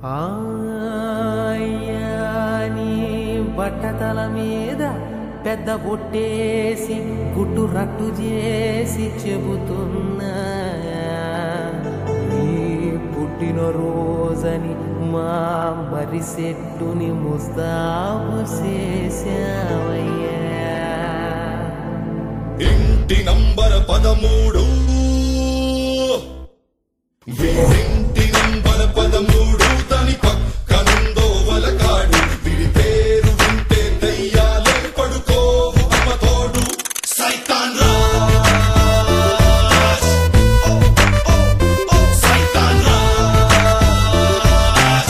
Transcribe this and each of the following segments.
నీ బట్టతల మీద పెద్ద బొట్టేసి గుట్టు రట్టు చేసి చెబుతున్నా నీ పుట్టిన రోజని మా మరి సెట్టుని ముస్తాబు చేసావయ్యా ఇంటి నంబర్ పదమూడు వీడింటి నంబర్ పదమూడు దాని పక్కనుందో వలకాడు వీడి పేరు వింటే దయ్యాలే పడుకోవు అమ్మ తోడు సైతాన్ రాజ్ ఓ, ఓ, ఓ, సైతాన్ రాజ్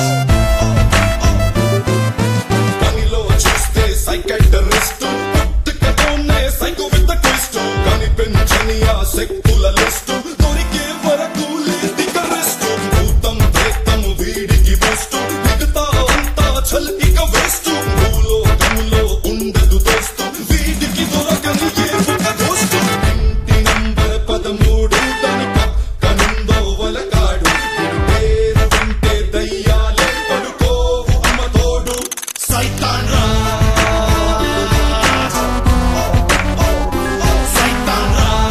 పనిలో చూస్తే సైకట్రిస్ట్ పుట్టుకతోనే సైకో విత్ ట్విస్ట్ కనిపించని ఆ శక్తుల లిస్ట్ దొరికే వరకు లేదిక రెస్ట్ భూతం ప్రేతము వీడికి బెస్ట్ మిగతా అంతా చల్ ఇక వేస్ట్ భూలోకములో ఉండదు దోస్తు వీడికి దొరకని ఏ ఒక దోస్తు ఇంటి నంబర్ పదమూడు దాని పక్కనుందో వలకాడు వీడి పేరు వింటే దయ్యాలే పడుకోవు అమ్మ తోడు సైతాన్ రాజ్ ఓ, ఓ, ఓ, సైతాన్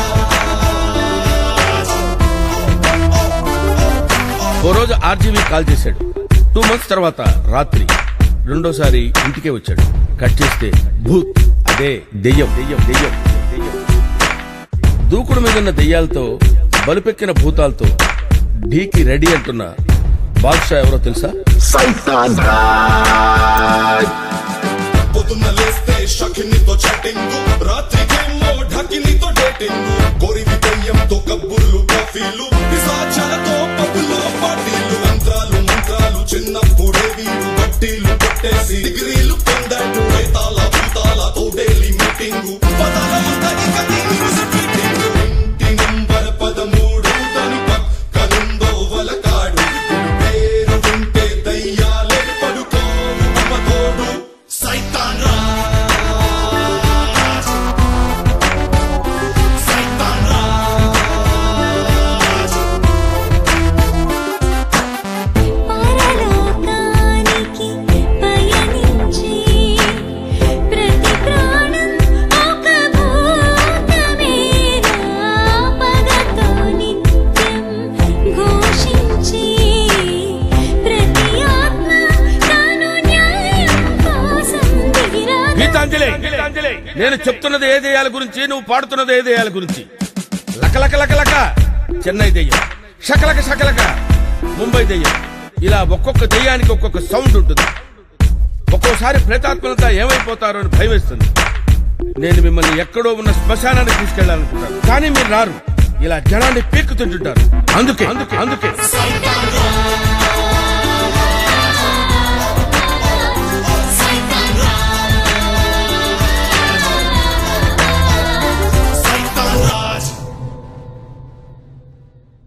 ఓ రోజు ఆర్జీవి కాల్ చేశాడు టూ మంత్స్ తర్వాత రాత్రి రెండోసారి ఇంటికే వచ్చాడు కట్ చేస్తే భూత్ అదే దెయ్యం దెయ్యం దెయ్యం దెయ్యం దూకుడు మీదున్న దెయ్యాలతో బలుపెక్కిన భూతాలతో ఢీకి రెడీ అంటున్న బాద్షా ఎవరో తెలుసా Satan Ride. పొద్దున్న లేస్తే షకినితో చాటింగ్ రాత్రికేమో ఢకినితో డేటింగ్ కోరివి దెయ్యంతో కబ్బుర్లు కాఫీలు పిశాచాలతో పబ్బులో పార్టీలు మంత్రాలు మంత్రాలు చిన్నప్పుడే వీరు బట్టీలు కొట్టేసి డిగ్రీలు పొందాడు వేతాల భూతాల తోడేలి మీటింగ్ పదాల అంతకి కది మ్యూజిక్ మీటింగ్ ఇంటి నంబర్ పదమూడు దాని పక్కనుందో వలకాడు వీడి పేరు వింటే దయ్యాలే పడుకోవు అమ్మ తోడు సైతాన్ రాజ్ సైతాన్ రాజ్ పరలోకానికి పయనించి ప్రతి ప్రాణం ఒక భూతమేనా పగతో నిత్యం ఘోషించి ప్రతి ఆత్మ తాను న్యాయం కోసం దిగిరాగా గీతాంజలి నేను చెప్తున్నది ఏ దెయ్యాల గురించి నువ్వు పాడుతున్నది ఏ దెయ్యాల గురించి లకలక లకలక చెన్నై దెయ్యం షకలక షకలక ముంబై దెయ్యం ఇలా ఒక్కొక్క దెయ్యానికి ఒక్కొక్క సౌండ్ ఉంటుంది ఒక్కోసారి ప్రేతాత్మలంతా ఏమైపోతారో అని భయం వేస్తుంది నేను మిమ్మల్ని ఎక్కడో ఉన్న శ్మశానానికి తీసుకెళ్లాలనుకుంటాను కానీ మీరు రారు ఇలా జనాన్ని పీక్కు తింటుంటారు అందుకే అందుకే అందుకే సైతాన్